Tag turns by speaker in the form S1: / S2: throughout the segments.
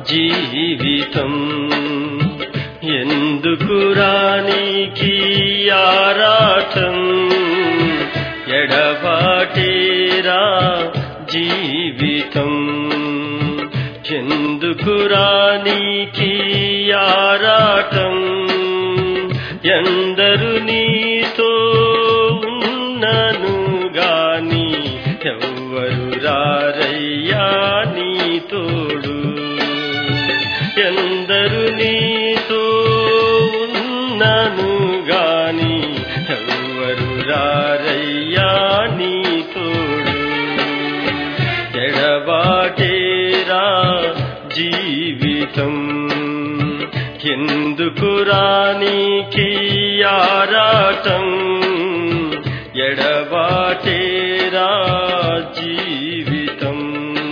S1: జీవితం ఎందుకు రానికి ఆరాటం ఎడబాటేరా జీవితం ఎందుకు రానికి ఆరాటం ఎందరు నీతో ఉన్నను గాని ఎవ్వరు రారయ్యా నీ తోడు ఎందరు నీతో ఉన్నను గాని ఎవ్వరు రారయ్యా నీ తోడు ఎడబాటేరా జీవితం ఎందుకు రానికి ఆరాటం ఎడబాటేరా జీవితం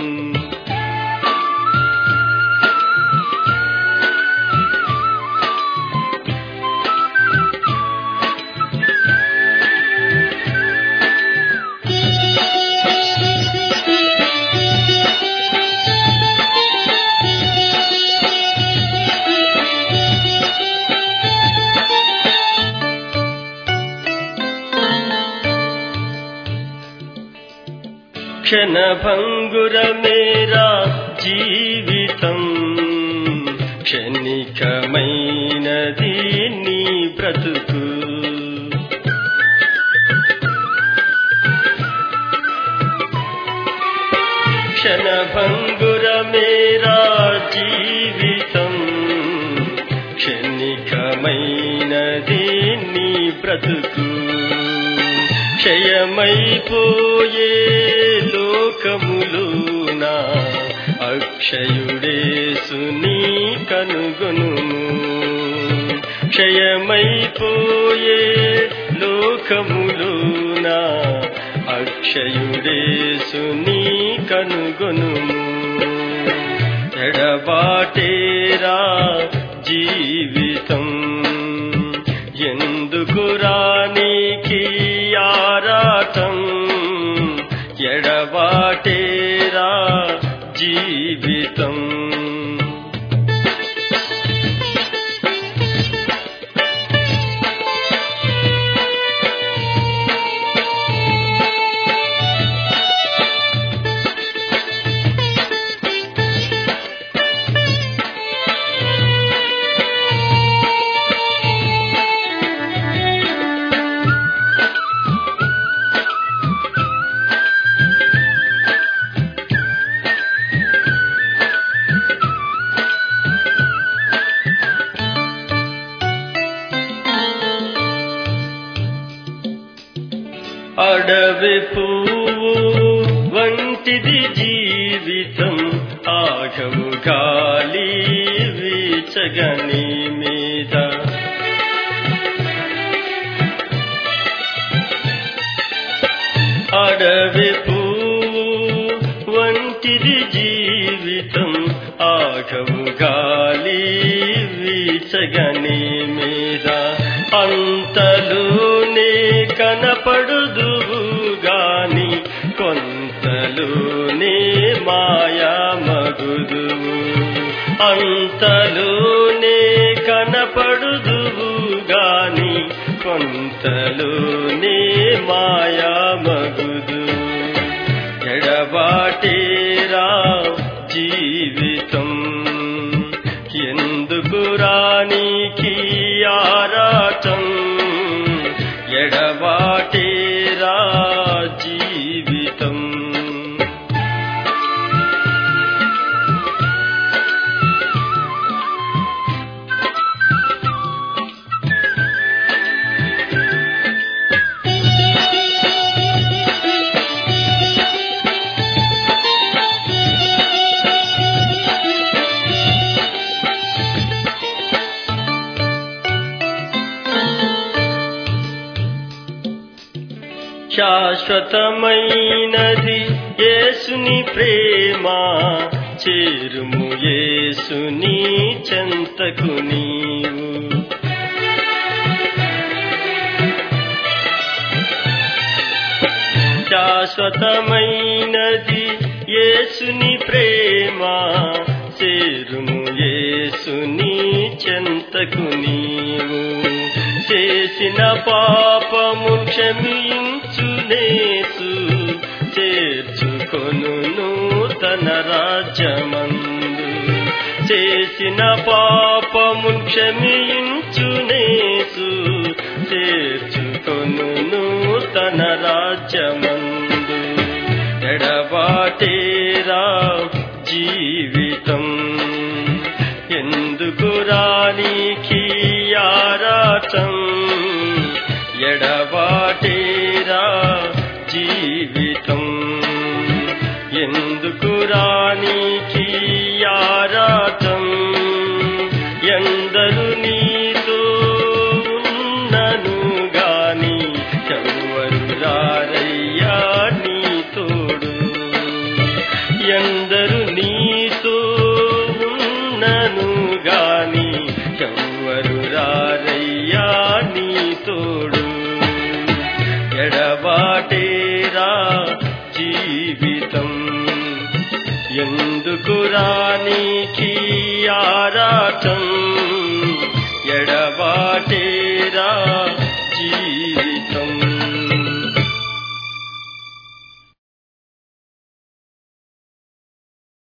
S1: క్షణభంగుర మేరా జీవితం క్షణికమైనది నీ బ్రతుకు క్షణభంగుర మేరా జీవితం క్షణికమైనది నీ బ్రతుకు క్షయమైపోయే లోకములోన అక్షయుడేసుని కనుగొను క్షయమైపోయే లోకములోన అక్షయుడేసుని కనుగొను ఎడబాటేరా జీవితం ఎందుకు రానికి ఆరాటం ఎడబాటేరా జీవితం అడవి పువ్వు వంటిది జీవితం ఆగము గాలి వీచగని మీద అడవి పువ్వు వంటిది జీవితం ఆగము గాలి వీచగని మీద అంతలోనే కనపడుదువు గాని కొంతలోనే మాయా మగుదువు అంతలోనే కనపడుదువు గాని కొంతలోనే మాయా మగుదు ఎడబాటేరా జీవితం ఎందుకు రానికి ఆరాటం ఎడబాటేరా జీవితం శాశ్వతమైనది యేసుని ప్రేమ చేరుము యేసుని చెంతకు నీవు శాశ్వతమైనది యేసుని ప్రేమ చేరుము చేసిన పాపము క్షమించునేసు చేర్చుకొను తన రాజ్యమందు చేసిన పాపము క్షమించునేసు చేర్చుకొను తన రాజ్యమందు ఎడబాటేరా జీవితం ఎందుకు రానికి ఆరాటం ఎడబాటేరా జీవితం ఎందుకు రానికి ఆరాటం ఎందరు నీతో ఉన్నను గాని ఎవరు రారయ్యా నీ తోడు ఎందరు నీతో ఉన్నను గాని ఎవరు రారయ్యా నీ తోడు ఎడబాటేరా జీవితం ఎందుకు రానికి ఆరాటం ఎడబాటేరా జీవితం